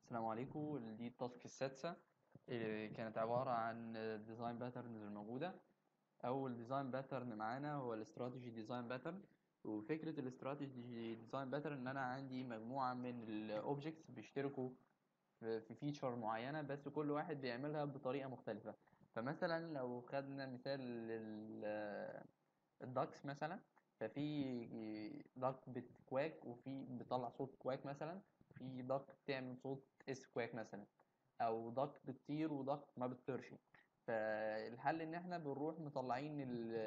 السلام عليكم دي التاسك السادسة اللي كانت عبارة عن ديزاين باترنز الموجودة أول ديزاين باترن معانا هو الاستراتيجي ديزاين باترن وفكرة الاستراتيجي ديزاين باترن إن أنا عندي مجموعة من الأوبجكتس بيشتركوا في فيتشر معينة بس كل واحد بيعملها بطريقة مختلفة فمثلا لو خدنا مثال الداكس مثلا ففي داك بتكواك وفي بيطلع صوت كواك مثلا في داك بتعمل صوت اس كواك مثلا او داك بتطير وداك ما بتطيرش فالحل ان احنا بنروح مطلعين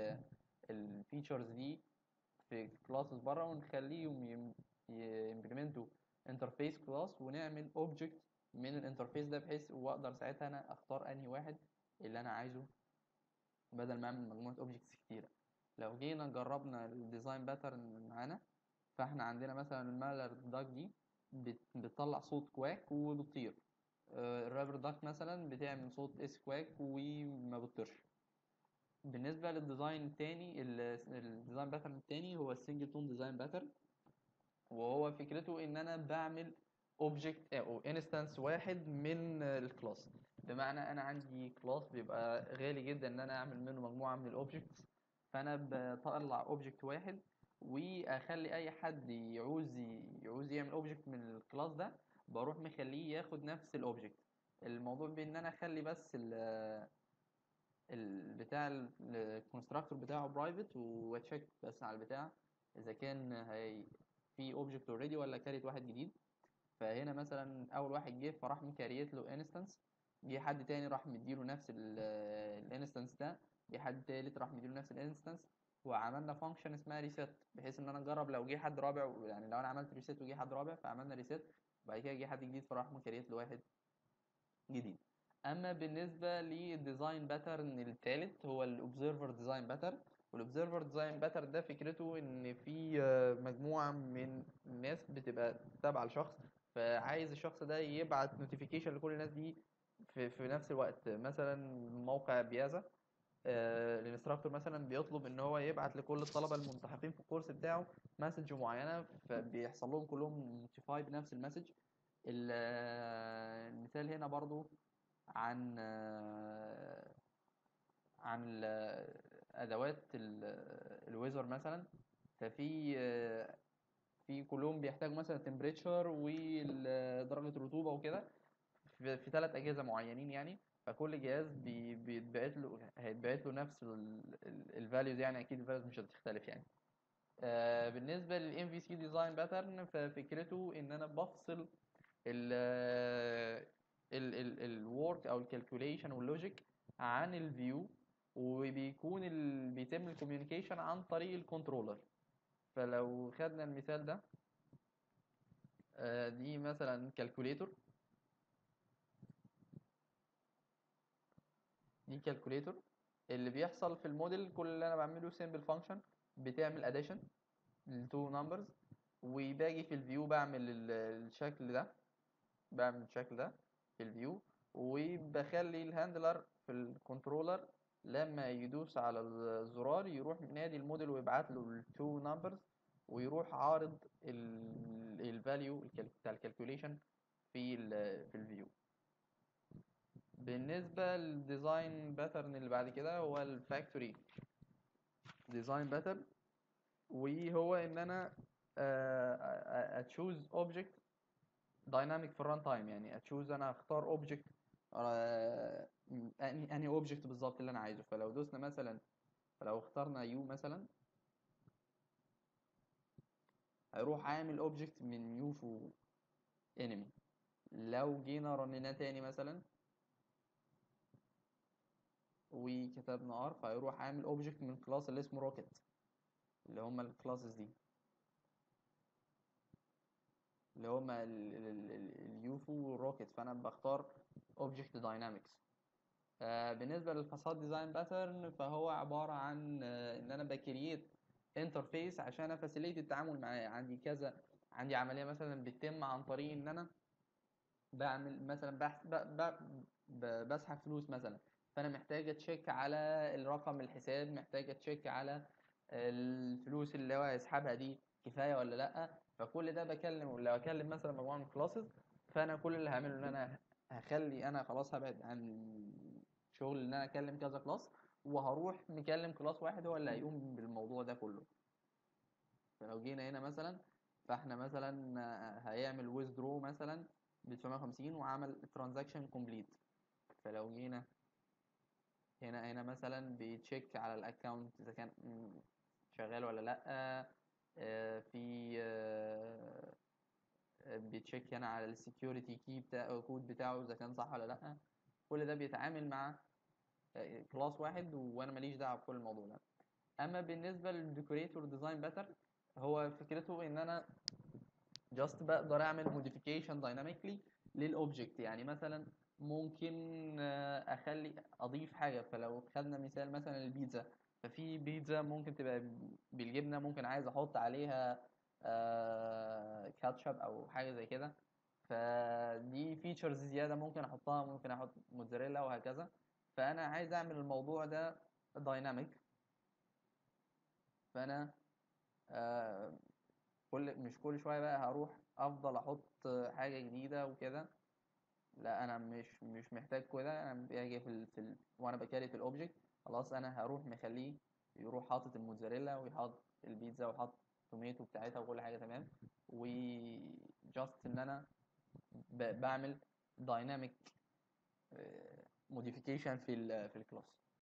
الفيتشرز دي في كلاسز بره ونخليهم يمبلمنتوا انترفيس كلاس ونعمل اوبجكت من الانترفيس ده بحيث واقدر ساعتها انا اختار انهي واحد اللي انا عايزه بدل ما اعمل مجموعه اوبجكتس كتيره لو جينا جربنا الديزاين باترن معانا فاحنا عندنا مثلا المالر داك دي بتطلع صوت كواك وبتطير الرابر داك مثلا بتعمل صوت اس كواك وما بتطيرش بالنسبه للديزاين التاني الديزاين باترن التاني هو السنجل تون ديزاين باترن وهو فكرته ان انا بعمل اوبجكت او انستنس واحد من الكلاس بمعنى انا عندي كلاس بيبقى غالي جدا ان انا اعمل منه مجموعه من الاوبجكتس فانا بطلع اوبجكت واحد واخلي اي حد يعوز يعوز يعمل اوبجكت من الكلاس ده بروح مخليه ياخد نفس الاوبجكت الموضوع بان انا اخلي بس ال بتاع الكونستراكتور بتاعه برايفت واتشيك بس على البتاع اذا كان هي في اوبجكت اوريدي ولا كاريت واحد جديد فهنا مثلا اول واحد جه فراح مكريت له انستنس جه حد تاني راح مديله نفس الانستنس ده جه حد تالت راح مديله نفس الانستنس وعملنا فانكشن اسمها ريسيت بحيث ان انا اجرب لو جه حد رابع يعني لو انا عملت ريسيت وجه حد رابع فعملنا ريسيت وبعد كده جه حد جديد فراح مكريت له واحد جديد اما بالنسبه للديزاين باترن الثالث هو الاوبزرفر ديزاين باترن والاوبزرفر ديزاين باترن ده فكرته ان في مجموعه من الناس بتبقى تابعه لشخص فعايز الشخص ده يبعت نوتيفيكيشن لكل الناس دي في, في نفس الوقت مثلا موقع بيازا آه الانستراكتور مثلا بيطلب ان هو يبعت لكل الطلبه الملتحقين في الكورس بتاعه مسج معينه فبيحصل لهم كلهم نوتيفاي بنفس المسج المثال هنا برضو عن آه عن ادوات الويزر مثلا ففي آه في كلهم بيحتاجوا مثلا التمبريتشر ودرجه الرطوبه وكده في ثلاث اجهزه معينين يعني فكل جهاز بيتبعت له هيتبعت له نفس الفاليوز يعني اكيد الفاليوز مش هتختلف يعني آه بالنسبه للام في سي ديزاين باترن ففكرته ان انا بفصل ال الورك او الكالكوليشن واللوجيك عن الفيو وبيكون ال... بيتم الكوميونيكيشن عن طريق الكنترولر فلو خدنا المثال ده آه دي مثلا كالكوليتور دي كالكوليتور اللي بيحصل في الموديل كل اللي انا بعمله سيمبل فانكشن بتعمل اديشن للتو نمبرز وباجي في الفيو بعمل الشكل ده بعمل الشكل ده في الفيو وبخلي الهاندلر في الكنترولر لما يدوس على الزرار يروح نادي الموديل ويبعت له التو نمبرز ويروح عارض الفاليو بتاع الكالكوليشن في ال في الفيو بالنسبة للديزاين باترن اللي بعد كده هو الفاكتوري ديزاين باترن وهو ان انا اتشوز اوبجكت دايناميك في الران تايم يعني اتشوز انا اختار اوبجكت انهي انهي اوبجكت بالظبط اللي انا عايزه فلو دوسنا مثلا فلو اخترنا يو مثلا هيروح عامل اوبجكت من يو فو انمي لو جينا رنيناه تاني مثلا وكتبنا ار فهيروح عامل اوبجكت من كلاس اللي اسمه روكيت اللي هما الكلاسز دي اللي هما اليوفو والروكيت فانا بختار اوبجكت داينامكس بالنسبه للفاساد ديزاين باترن فهو عباره عن آه ان انا بكريت انترفيس عشان افاسيليت التعامل معاه عندي كذا عندي عمليه مثلا بتتم عن طريق ان انا بعمل مثلا بحث بسحب فلوس مثلا فانا محتاج اتشيك على الرقم الحساب محتاج اتشيك على الفلوس اللي هو هيسحبها دي كفايه ولا لا فكل ده بكلم لو اكلم مثلا مجموعه من الكلاسز فانا كل اللي هعمله ان انا هخلي انا خلاص هبعد عن شغل ان انا اكلم كذا كلاس وهروح مكلم كلاس واحد هو اللي هيقوم بالموضوع ده كله فلو جينا هنا مثلا فاحنا مثلا هيعمل ويزدرو مثلا ب 950 وعمل ترانزاكشن كومبليت فلو جينا هنا هنا مثلا بيتشيك على الاكونت اذا كان شغال ولا لا آه، في آه، بيتشيك هنا على السكيورتي كي بتاع الكود بتاعه اذا كان صح ولا لا كل ده بيتعامل مع كلاس واحد وانا ماليش دعوه بكل الموضوع ده اما بالنسبه للديكوريتور ديزاين باتر هو فكرته ان انا جاست بقدر اعمل موديفيكيشن دايناميكلي للاوبجكت يعني مثلا ممكن آه، اخلي اضيف حاجه فلو خدنا مثال مثلا البيتزا ففي بيتزا ممكن تبقى بالجبنه ممكن عايز احط عليها كاتشب او حاجه زي كده فدي فيتشرز زياده ممكن احطها ممكن احط موتزاريلا وهكذا فانا عايز اعمل الموضوع ده دايناميك فانا آه، كل مش كل شويه بقى هروح افضل احط حاجه جديده وكده لا انا مش مش محتاج كده انا باجي في ال... في ال... وانا بكاري في الاوبجكت خلاص انا هروح مخليه يروح حاطط الموتزاريلا ويحط البيتزا ويحط التوميتو بتاعتها وكل حاجه تمام وجاست ان انا ب... بعمل دايناميك موديفيكيشن في ال... في الكلاس